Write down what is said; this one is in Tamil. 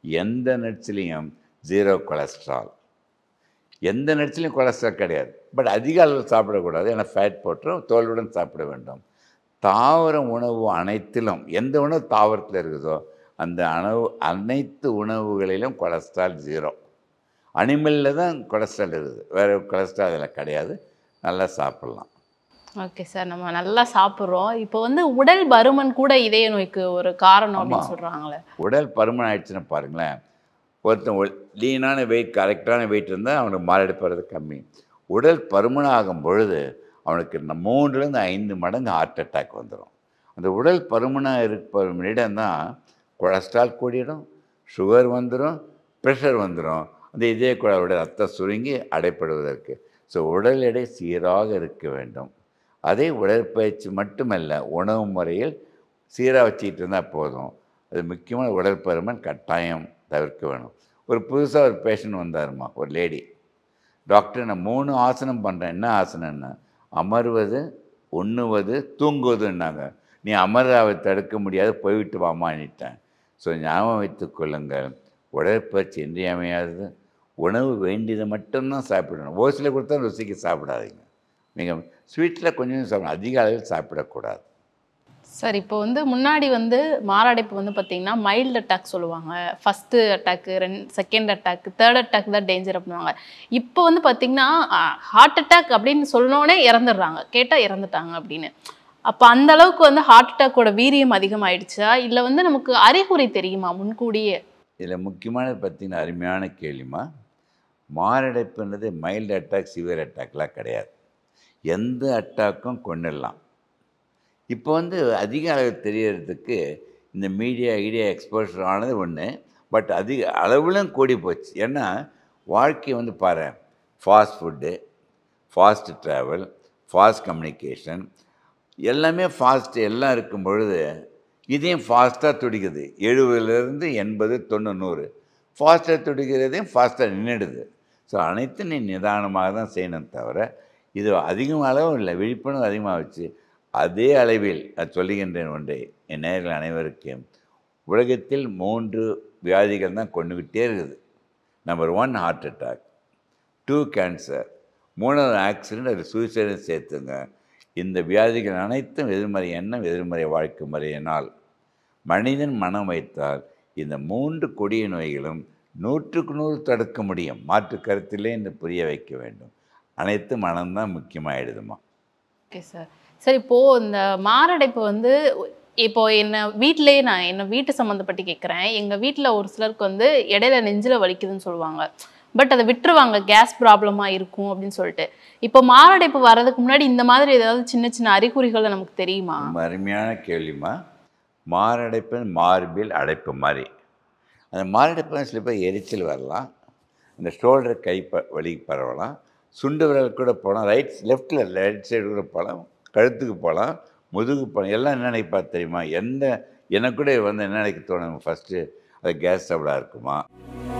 எந்த நட்ஸ்லேயும் ஜீரோ கொலஸ்ட்ரால் எந்த நட்ஸ்லையும் கொலஸ்ட்ரால் கிடையாது பட் அதிக அளவில் சாப்பிடக்கூடாது ஏன்னா ஃபேட் போட்டுரும் தோலுடன் சாப்பிட வேண்டும் தாவர உணவு அனைத்திலும் எந்த உணவு தாவரத்தில் இருக்குதோ அந்த உணவு அனைத்து உணவுகளிலும் கொலஸ்ட்ரால் ஜீரோ அனிமலில் தான் கொலஸ்ட்ரால் இருக்குது வேறு கொலஸ்ட்ரால் அதில் கிடையாது நல்லா சாப்பிட்லாம் ஓகே சார் நம்ம நல்லா சாப்பிட்றோம் இப்போ வந்து உடல் பருமன் கூட இதய நோய்க்கு ஒரு காரணம் அப்படின்னு ஆமா. சொல்றாங்களே உடல் பருமன் ஆயிடுச்சுன்னு பாருங்களேன் ஒருத்தன் லீனான வெயிட் கரெக்டான வெயிட் இருந்தால் அவனுக்கு மாரடைப்பு வர்றது கம்மி உடல் பருமனாகும் பொழுது அவனுக்கு ந- மூன்றுலேருந்து ஐந்து மடங்கு ஹார்ட் அட்டாக் வந்துடும் அந்த உடல் பருமனாக இருப்பவனிடம் தான் கொலஸ்ட்ரால் கூடிடும் சுகர் வந்துடும் ப்ரெஷர் வந்துடும் அந்த இதய குழாயோட ரத்தம் சுருங்கி அடைப்படுவதற்கு ஸோ உடல் எடை சீராக இருக்க வேண்டும் அதே உடற்பயிற்சி மட்டுமல்ல உணவு முறையில் சீராக வச்சுக்கிட்டு இருந்தால் போதும் அது முக்கியமான உடற்பருமன் கட்டாயம் தவிர்க்க வேணும் ஒரு புதுசாக ஒரு பேஷண்ட் வந்தாருமா ஒரு லேடி டாக்டர் நான் மூணு ஆசனம் பண்ணுறேன் என்ன ஆசனம்னா அமர்வது உண்ணுவது தூங்குவதுன்னாங்க நீ அமர்றாவை தடுக்க முடியாது போய்விட்டு வாமான்னுட்டேன் ஸோ ஞாபகம் வைத்துக் கொள்ளுங்கள் உடற்பயிற்சி இன்றியமையாதது உணவு வேண்டியதை மட்டும்தான் சாப்பிடணும் ஓசில் கொடுத்தா ருசிக்கு சாப்பிடாதீங்க மிக ஸ்வீட்டில் கொஞ்சம் சாப்பிடணும் அதிக அளவில் சாப்பிடக்கூடாது சார் இப்போ வந்து முன்னாடி வந்து மாரடைப்பு வந்து பார்த்தீங்கன்னா மைல்டு அட்டாக் சொல்லுவாங்க ஃபஸ்ட்டு அட்டாக்கு ரெண்டு செகண்ட் அட்டாக் தேர்ட் அட்டாக் தான் டேஞ்சர் அப்படின்வாங்க இப்போ வந்து பார்த்தீங்கன்னா ஹார்ட் அட்டாக் அப்படின்னு சொன்னோடனே இறந்துடுறாங்க கேட்டால் இறந்துட்டாங்க அப்படின்னு அப்போ அந்த அளவுக்கு வந்து ஹார்ட் அட்டாக்கோட வீரியம் அதிகமாயிடுச்சா இல்லை வந்து நமக்கு அறிகுறி தெரியுமா முன்கூடியே இதில் முக்கியமானது பார்த்தீங்கன்னா அருமையான கேள்விமா மாரடைப்புன்றது மைல்டு அட்டாக் சிவியர் அட்டாக்லாம் கிடையாது எந்த அட்டாக்கும் கொண்டுடலாம் இப்போ வந்து அதிக அளவு தெரியறதுக்கு இந்த மீடியா ஈடியா எக்ஸ்போஷர் ஆனது ஒன்று பட் அதிக அளவிலும் கூடி போச்சு ஏன்னா வாழ்க்கை வந்து பாரு fast food fast travel fast communication எல்லாமே ஃபாஸ்ட் எல்லாம் இருக்கும் பொழுது இதையும் ஃபாஸ்ட்டாக துடிக்குது எழுபதுலேருந்து எண்பது தொண்ணூறு நூறு ஃபாஸ்ட்டாக துடிக்கிறதையும் ஃபாஸ்ட்டாக நின்றுடுது ஸோ அனைத்தும் நீ நிதானமாக தான் செய்யணும் தவிர இது அதிகம் அளவும் இல்லை விழிப்புணர்வு அதிகமாக வச்சு அதே அளவில் நான் சொல்லுகின்றேன் ஒன்றை என் நேயர்கள் அனைவருக்கும் உலகத்தில் மூன்று வியாதிகள் தான் கொண்டுகிட்டே இருக்குது number one heart attack two cancer மூணாவது ஆக்சிடென்ட் அது சூசைடும் சேர்த்துங்க இந்த வியாதிகள் அனைத்தும் எதிர்மறை எண்ணம் எதிர்மறை வாழ்க்கை முறையினால் மனிதன் மனம் வைத்தால் இந்த மூன்று கொடிய நோய்களும் நூற்றுக்கு நூறு தடுக்க முடியும் மாற்று கருத்திலே என்று புரிய வைக்க வேண்டும் அனைத்து மனம்தான் முக்கியமாயிடுதுமா ஓகே சார் சார் இப்போது இந்த மாரடைப்பு வந்து இப்போ என்ன வீட்டிலேயே நான் என்ன வீட்டு சம்மந்தப்பட்டு கேட்குறேன் எங்கள் வீட்டில் ஒரு சிலருக்கு வந்து இடையில நெஞ்சில் வலிக்குதுன்னு சொல்லுவாங்க பட் அதை விட்டுருவாங்க கேஸ் ப்ராப்ளமாக இருக்கும் அப்படின்னு சொல்லிட்டு இப்போ மாரடைப்பு வர்றதுக்கு முன்னாடி இந்த மாதிரி ஏதாவது சின்ன சின்ன அறிகுறிகள் நமக்கு தெரியுமா ரொம்ப அருமையான கேள்விமா மாரடைப்பு மார்பில் அடைப்பு மாதிரி அந்த மாரடைப்பு சில பேர் எரிச்சல் வரலாம் இந்த ஷோல்டர் கை ப வலி பரவலாம் சுண்டு விரல் கூட போகலாம் ரைட் லெஃப்டில் ரைட் சைடு கூட போகலாம் கழுத்துக்கு போகலாம் முதுகு போகலாம் எல்லாம் என்ன நினைப்பா தெரியுமா எந்த எனக்கு கூட வந்து என்ன நினைக்க தோணும் ஃபஸ்ட்டு அது கேஸ் ஸ்டவ்லாக இருக்குமா